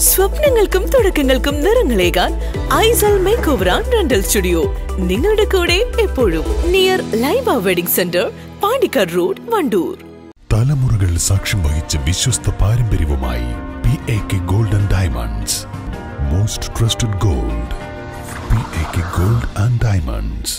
സ്വപ്നങ്ങൾക്കും തുടക്കങ്ങൾക്കും നിറങ്ങളേകാൻ Aisal make over and rental studio നിങ്ങളുടെ കൂടെ എപ്പോഴും near Laiba wedding centre Pandikkad road Wandoor തലമുറകൾ സാക്ഷ്യം വഹിച്ച വിശ്വസ്ത പാരമ്പര്യവുമായി P A K golden diamonds most trusted gold P A K gold and diamonds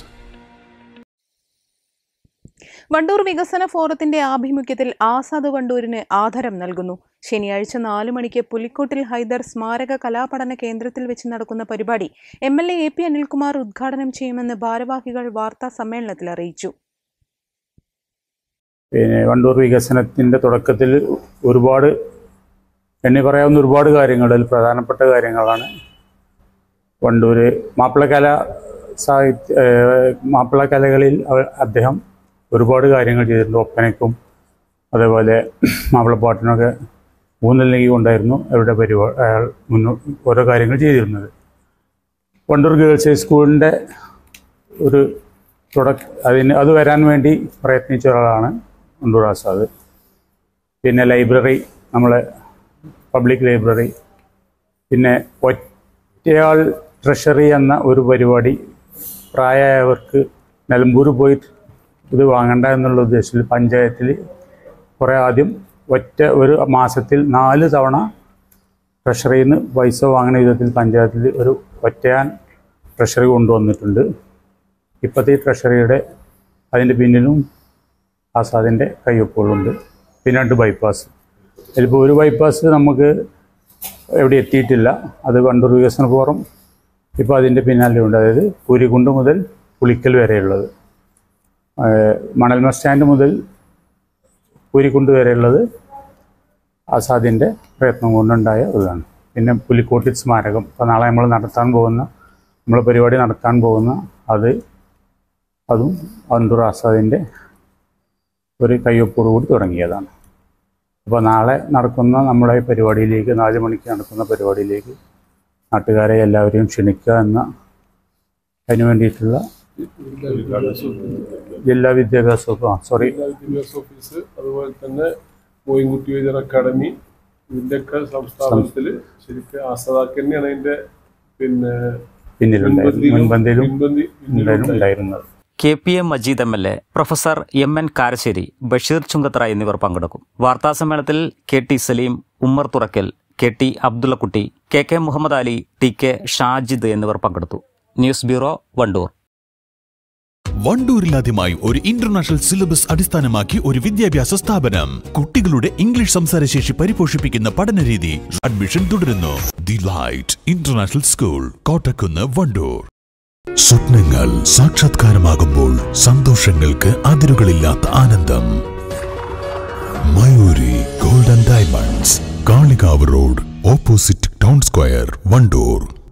Wandoor വികസന ഫോറത്തിന്റെ ആഭിമുഖ്യത്തിൽ ആസാദ് വണ്ടൂരിന് ആദരം നൽകുന്നു ശനിയാഴ്ച നാലു മണിക്ക് പുലിക്കോട്ടിൽ ഹൈദർ സ്മാരക കലാപഠന കേന്ദ്രത്തിൽ വെച്ച് നടക്കുന്ന പരിപാടി M L A A P Anilkumar ഉദ്ഘാടനം ചെയ്യുമെന്ന് ഭാരവാഹികൾ വാർത്താ സമ്മേളനത്തിൽ അറിയിച്ചു പിന്നെ വണ്ടൂർ വികസനത്തിൻ്റെ തുടക്കത്തിൽ ഒരുപാട് എണ്ണി പറയാവുന്ന ഒരുപാട് കാര്യങ്ങളിൽ പ്രധാനപ്പെട്ട കാര്യങ്ങളാണ് വണ്ടൂർ മാപ്പിളകല സാഹിത്യ ഏഹ് മാപ്പിളകലകളിൽ അവ- അദ്ദേഹം ഒരുപാട് കാര്യങ്ങൾ ചെയ്തിട്ടുണ്ട് ഒപ്പനയ്ക്കും അതേപോലെ മാപ്പിളപ്പാട്ടിനൊക്കെ ഊന്നൽ നൽകിക്കൊണ്ടായിരുന്നു അവരുടെ പരിപാടി അയാൾ മുന്നോ ഓരോ കാര്യങ്ങൾ ചെയ്തിരുന്നത് വണ്ടൂർ ഗേൾസ് ഹൈസ്കൂളിൻ്റെ ഒരു തുടക്ക അതിന് അത് വരാൻ വേണ്ടി പ്രയത്നിച്ച ഒരാളാണ് വണ്ടൂർ ആസാദ് പിന്നെ ലൈബ്രറി നമ്മളെ പബ്ലിക് ലൈബ്രറി പിന്നെ ഒറ്റയാൾ ട്രഷറി എന്ന ഒരു പരിപാടി പ്രായമായവർക്ക് നിലമ്പൂർ പോയി ഇത് വാങ്ങണ്ട എന്നുള്ള ഉദ്ദേശത്തിൽ പഞ്ചായത്തിൽ കുറേ ആദ്യം ഒറ്റ ഒരു മാസത്തിൽ നാല് തവണ ട്രഷറിയിൽ നിന്ന് പൈസ വാങ്ങുന്ന വിധത്തിൽ പഞ്ചായത്തിൽ ഒരു ഒറ്റയാൻ ട്രഷറി കൊണ്ടുവന്നിട്ടുണ്ട് ഇപ്പോഴത്തെ ഈ ട്രഷറിയുടെ അതിൻ്റെ പിന്നിലും ആസാദിൻ്റെ കയ്യൊപ്പുകളുണ്ട് പിന്നെ രണ്ട് ബൈപ്പാസ് ഇതിലിപ്പോൾ ഒരു ബൈപ്പാസ് നമുക്ക് എവിടെ എത്തിയിട്ടില്ല അത് വണ്ടൂർ വികസന ഫോറം ഇപ്പോൾ അതിൻ്റെ പിന്നാലെ ഉണ്ട് അതായത് പൂരിക്കുണ്ട് മുതൽ പുളിക്കൽ വരെയുള്ളത് ഏഹ് മണൽമ സ്റ്റാൻഡ് മുതൽ പൂരിക്കുണ്ട് വരെയുള്ളത് ആസാദിൻ്റെ പ്രയത്നം കൊണ്ടുണ്ടായ ഇതാണ് പിന്നെ പുലിക്കോട്ടിൽ സ്മാരകം ഇപ്പോൾ നാളെ നമ്മൾ നടത്താൻ പോകുന്ന നമ്മൾ പരിപാടി നടത്താൻ പോകുന്ന അത് അതും വണ്ടൂർ ആസാദിൻ്റെ ഒരു കയ്യൊപ്പോടുകൂടി തുടങ്ങിയതാണ് അപ്പോൾ നാളെ നടക്കുന്ന നമ്മുടെ ഈ പരിപാടിയിലേക്ക് നാല് മണിക്ക് നടക്കുന്ന പരിപാടിയിലേക്ക് നാട്ടുകാരെ എല്ലാവരെയും ക്ഷണിക്കുക എന്ന അതിന് വേണ്ടിയിട്ടുള്ള ജില്ലാ വിദ്യാഭ്യാസ വകുപ്പ് ആ സോറി ജില്ലാ വിദ്യാഭ്യാസ ഓഫീസ് അതുപോലെ തന്നെ മോയിൻകുട്ടി വൈദ്യർ അക്കാദമി ഇതിന്റെയൊക്കെ സംസ്ഥാനത്തിൽ ശരിക്കും ആസാദാക്ക് തന്നെയാണ് അതിന്റെ പിന്നെ പിന്നിലുണ്ടായിരുന്നു മുൻപന്തിയിലും മുൻപന്തി ഉണ്ടായിരുന്നു ഉണ്ടായിരുന്നത് K P M Majeed M L A professor M N Karassery Basheer Chungathara എന്നിവർ പങ്കെടുക്കും വാർത്താസമ്മേളനത്തിൽ K T Saleem Ummer Thurakkal K T Abdullakutty K K Muhammad Ali T K Shajid എന്നിവർ പങ്കെടുത്തു ന്യൂസ് ബ്യൂറോ വണ്ടൂർ വണ്ടൂരിലാദ്യമായി ഒരു ഇന്റർനാഷണൽ സിലബസ് അടിസ്ഥാനമാക്കി ഒരു വിദ്യാഭ്യാസ സ്ഥാപനം കുട്ടികളുടെ ഇംഗ്ലീഷ് സംസാരശേഷി പരിപോഷിപ്പിക്കുന്ന പഠനരീതി അഡ്മിഷൻ തുടരുന്നു the light international school Kottakkunnu Wandoor സ്വപ്നങ്ങൾ സാക്ഷാത്കാരമാകുമ്പോൾ സന്തോഷങ്ങൾക്ക് അതിരുകളില്ലാത്ത ആനന്ദം Mayoori golden diamonds Kalikavu road opposite town square Wandoor